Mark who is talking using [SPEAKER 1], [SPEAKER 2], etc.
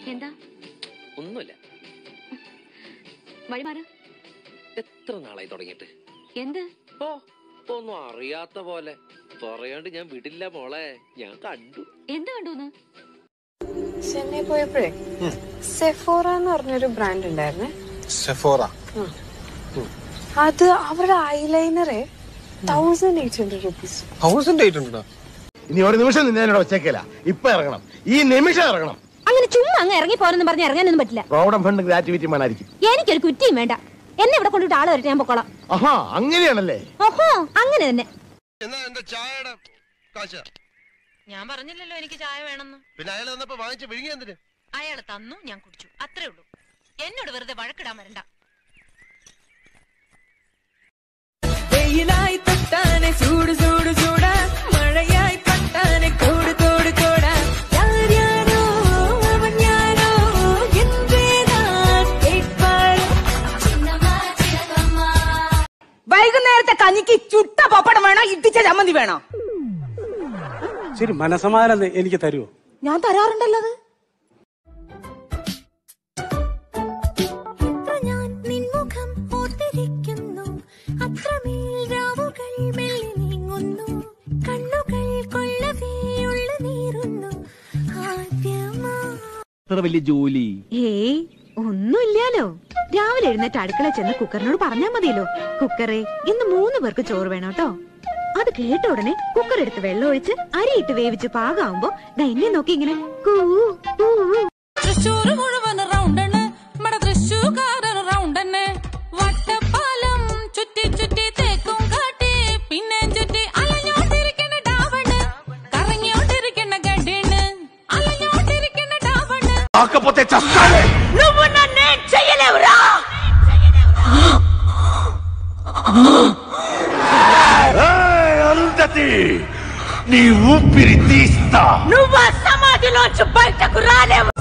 [SPEAKER 1] എന്താ
[SPEAKER 2] ഒന്നുമില്ല
[SPEAKER 1] വഴിമാറ്
[SPEAKER 2] എത്ര നാളായി തുടങ്ങിയിട്ട്
[SPEAKER 1] എന്ത്
[SPEAKER 2] ഓ ഒന്നും അറിയാത്ത പോലെ പറയാണ്ട് ഞാൻ വിടില്ല മോളെ ഞാൻ കണ്ടു
[SPEAKER 1] എന്ത് കണ്ടൂന്ന്
[SPEAKER 3] ചെന്നൈ പോയപ്പോഴേ സെഫോറ എന്ന് പറഞ്ഞൊരു ബ്രാൻഡ് ഉണ്ടായിരുന്നേ
[SPEAKER 4] സെഫോറ
[SPEAKER 3] അത് അവരുടെ ഐലൈനറെ thousand eight hundred rupees
[SPEAKER 4] thousand eight ഉണ്ടോ
[SPEAKER 5] ഇനി ഒരു നിമിഷം നിന്നോട് വെച്ചേക്കല ഇപ്പൊ ഇറങ്ങണം ഈ നിമിഷം ഇറങ്ങണം
[SPEAKER 6] അങ്ങനെ ചുമ്മാ അങ്ങ് ഇറങ്ങി പോരെന്ന് പറഞ്ഞ് ഇറങ്ങാനൊന്നും പറ്റില്ല
[SPEAKER 5] പ്രോവിഡന്റ് ഫണ്ട് ഗ്രാറ്റുവിറ്റി വേണമായിരിക്കും
[SPEAKER 6] എനിക്കൊരു കുറ്റിയും വേണ്ട എന്നെ ഇവിടെ കൊണ്ടിട്ട് ആള് വരട്ടെ ഞാൻ പൊക്കോളാം
[SPEAKER 5] ആഹാ അങ്ങനെയാണല്ലേ
[SPEAKER 6] ഓഹോ അങ്ങനെ തന്നെ
[SPEAKER 4] എന്നാ എന്റെ ചായയുടെ കാശ
[SPEAKER 7] ഞാൻ പറഞ്ഞില്ലല്ലോ എനിക്ക് ചായ വേണമെന്ന്
[SPEAKER 4] പിന്നെ അയാൾ തന്നപ്പോ വാങ്ങിച്ച് വിഴുങ്ങി എന്തിന്
[SPEAKER 7] അയാൾ തന്നു ഞാൻ കുടിച്ചു അത്രേ ഉള്ളൂ എന്നോട് വെറുതെ വഴക്കിടാൻ വരണ്ട
[SPEAKER 8] വെയിലായി തൊട്ടാനെ ചൂട് ചൂട് ചൂട മഴയായി പട്ടാനെ കോട് കോട് കോട யாரோ அவன் யாரோ என்றே நான் கேட்பார்
[SPEAKER 9] വൈകുന്നേരത്തെ കഞ്ഞിക്ക് ചുട്ട പപ്പടം വേണോ ഇട്ടിച്ച ചമ്മന്തി വേണോ
[SPEAKER 10] ശരി മനസമാധാനം എനിക്ക് തരുമോ
[SPEAKER 9] ഞാൻ തരാറുണ്ടല്ലോ അത്
[SPEAKER 8] ഇത്ര ഞാൻ നിൻമുഖം ഓർത്തിരിക്കുന്നു അത്രമേൽ രാവുകൾ മെല്ലെ നീങ്ങുന്നു കണ്ണുകൾ കൊള്ളവേ ഉള്ള നീറുന്നു ആദ്യമാ
[SPEAKER 5] ഇത്ര വലിയ ജോലി
[SPEAKER 6] ഏയ് ഒന്നുമില്ലാലോ രാവിലെ എഴുന്നേറ്റ് അടുക്കള ചെന്ന് കുക്കറിനോട് പറഞ്ഞാ മതിയല്ലോ കുക്കറെ ഇന്ന് മൂന്ന് പേർക്ക് ചോറ് വേണം കേട്ടോ അത് കേട്ട ഉടനെ കുക്കർ എടുത്ത് വെള്ളം ഒഴിച്ച് അരിയിട്ട് വേവിച്ച് പാകാവുമ്പോ ദാ എന്നെ നോക്കി ഇങ്ങനെ കൂ കൂ
[SPEAKER 8] തൃശ്ശൂർ മുഴുവൻ റൗണ്ടണ് മട തൃശ്ശൂർക്കാരൻ റൗണ്ടണ് വട്ടപ്പാലം ചുറ്റി ചുറ്റി തേക്കും കാട്ടി പിന്നെ ചുറ്റി അലഞ്ഞോണ്ടിരിക്കണ ഡാവണ് കറങ്ങിയോണ്ടിരിക്കണ ഗഡിണ് അലഞ്ഞോണ്ടിരിക്കണ ഡാവണ്
[SPEAKER 5] ആക്കപ്പോത്തെ ചസ്താനെ
[SPEAKER 9] నువ్వు నన్నేం చెయ్యలేవురా
[SPEAKER 5] అరుంధతి నీ ఊపిరి తీస్తా
[SPEAKER 9] నువ్వు ఆ సమాధిలోంచి బయటకు రాలేవు